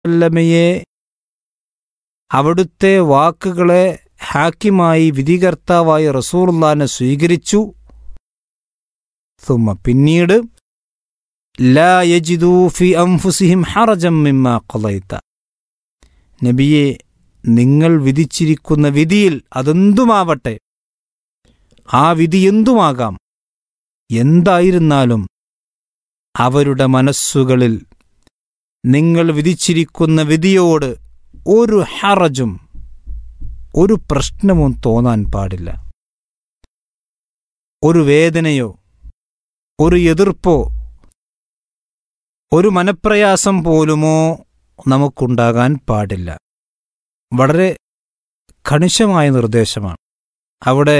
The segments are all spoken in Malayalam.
വല്ലമയെ അവിടുത്തെ വാക്കുകളെ ഹാക്കിമായി വിധികർത്താവായി റസൂറുല്ലാനെ സ്വീകരിച്ചു സുമ പിന്നീട് ലാ യജിദൂ ഫി അംഫുസിഹിം ഹറജം മിമ്മ ഖളൈത നബിയെ നിങ്ങൾ വിധിച്ചിരിക്കുന്ന വിധിയിൽ അതെന്തുമാവട്ടെ ആ വിധി എന്തുമാകാം എന്തായിരുന്നാലും അവരുടെ മനസ്സുകളിൽ നിങ്ങൾ വിധിച്ചിരിക്കുന്ന വിധിയോട് ഒരു ഹറജും ഒരു പ്രശ്നവും തോന്നാൻ പാടില്ല ഒരു വേദനയോ ഒരു എതിർപ്പോ ഒരു മനപ്രയാസം പോലുമോ നമുക്കുണ്ടാകാൻ പാടില്ല വളരെ കണിശമായ നിർദ്ദേശമാണ് അവിടെ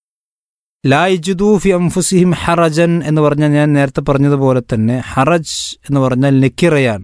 ലായിജുദൂഫി അംഫുസിഹിം ഹറജൻ എന്ന് പറഞ്ഞാൽ ഞാൻ നേരത്തെ പറഞ്ഞതുപോലെ തന്നെ ഹറജ് എന്ന് പറഞ്ഞാൽ നെക്കിറയാൻ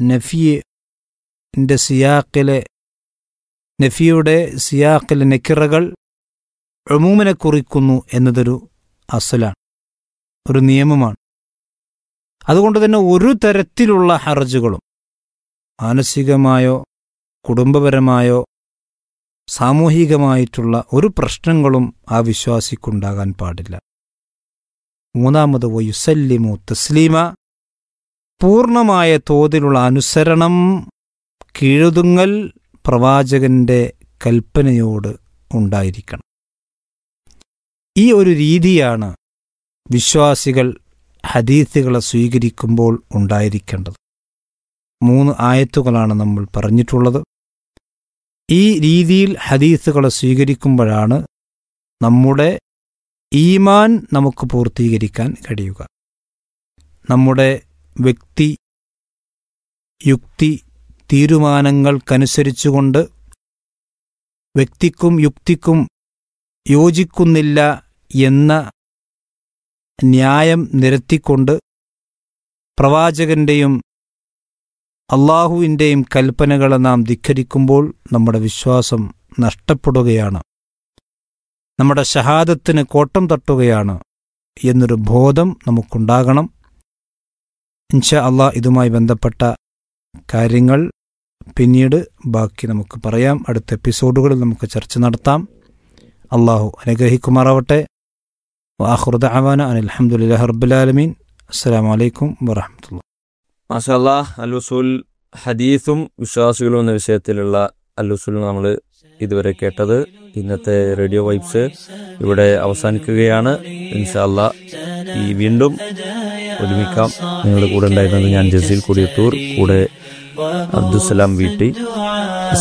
നഫിയുടെ സിയാക്കിലെ നഫിയുടെ സിയാക്കിലെ നെക്കിറകൾ അമൂമിനെ കുറിക്കുന്നു എന്നതൊരു അസലാണ് ഒരു നിയമമാണ് അതുകൊണ്ട് തന്നെ ഒരു തരത്തിലുള്ള ഹർജുകളും മാനസികമായോ കുടുംബപരമായോ സാമൂഹികമായിട്ടുള്ള ഒരു പ്രശ്നങ്ങളും ആ വിശ്വാസിക്കുണ്ടാകാൻ പാടില്ല മൂന്നാമത് വയുസല്ലിമു തസ്ലീമ പൂർണ്ണമായ തോതിലുള്ള അനുസരണം കീഴുതുങ്ങൽ പ്രവാചകന്റെ കൽപ്പനയോട് ഉണ്ടായിരിക്കണം ഈ ഒരു രീതിയാണ് വിശ്വാസികൾ ഹദീസുകളെ സ്വീകരിക്കുമ്പോൾ ഉണ്ടായിരിക്കേണ്ടത് മൂന്ന് ആയത്തുകളാണ് നമ്മൾ പറഞ്ഞിട്ടുള്ളത് ഈ രീതിയിൽ ഹദീസുകളെ സ്വീകരിക്കുമ്പോഴാണ് നമ്മുടെ ഈമാൻ നമുക്ക് പൂർത്തീകരിക്കാൻ കഴിയുക നമ്മുടെ വ്യക്തി യുക്തി തീരുമാനങ്ങൾക്കനുസരിച്ചുകൊണ്ട് വ്യക്തിക്കും യുക്തിക്കും യോജിക്കുന്നില്ല എന്ന ന്യായം നിരത്തിക്കൊണ്ട് പ്രവാചകന്റെയും അള്ളാഹുവിൻ്റെയും കൽപ്പനകളെ നാം ധിഖരിക്കുമ്പോൾ നമ്മുടെ വിശ്വാസം നഷ്ടപ്പെടുകയാണ് നമ്മുടെ ഷഹാദത്തിന് കോട്ടം തട്ടുകയാണ് എന്നൊരു ബോധം നമുക്കുണ്ടാകണം ഇൻഷ അള്ളാഹ് ഇതുമായി ബന്ധപ്പെട്ട കാര്യങ്ങൾ പിന്നീട് ബാക്കി നമുക്ക് പറയാം അടുത്ത എപ്പിസോഡുകളിൽ നമുക്ക് ചർച്ച നടത്താം അള്ളാഹു അനുഗ്രഹിക്കുമാറാവട്ടെ വാഹുറുദ അവാന അനിൽഹമുല്ലാ ഹർബുലാലമീൻ അസ്സാം വലൈക്കും വറഹമത്തുള്ള മാഷാല്ലാ അല്ലുസുൽ ഹദീസും വിശ്വാസികളും എന്ന വിഷയത്തിലുള്ള അല്ലുസുൽ നമ്മൾ ഇതുവരെ കേട്ടത് ഇന്നത്തെ റേഡിയോ വൈബ്സ് ഇവിടെ അവസാനിക്കുകയാണ് ഇൻഷാല്ല ഈ വീണ്ടും ഒരുമിക്കാം നിങ്ങളുടെ കൂടെ ഉണ്ടായിരുന്നത് ഞാൻ ജസീൽ കൊടിയത്തൂർ കൂടെ അബ്ദുസലാം വീട്ടി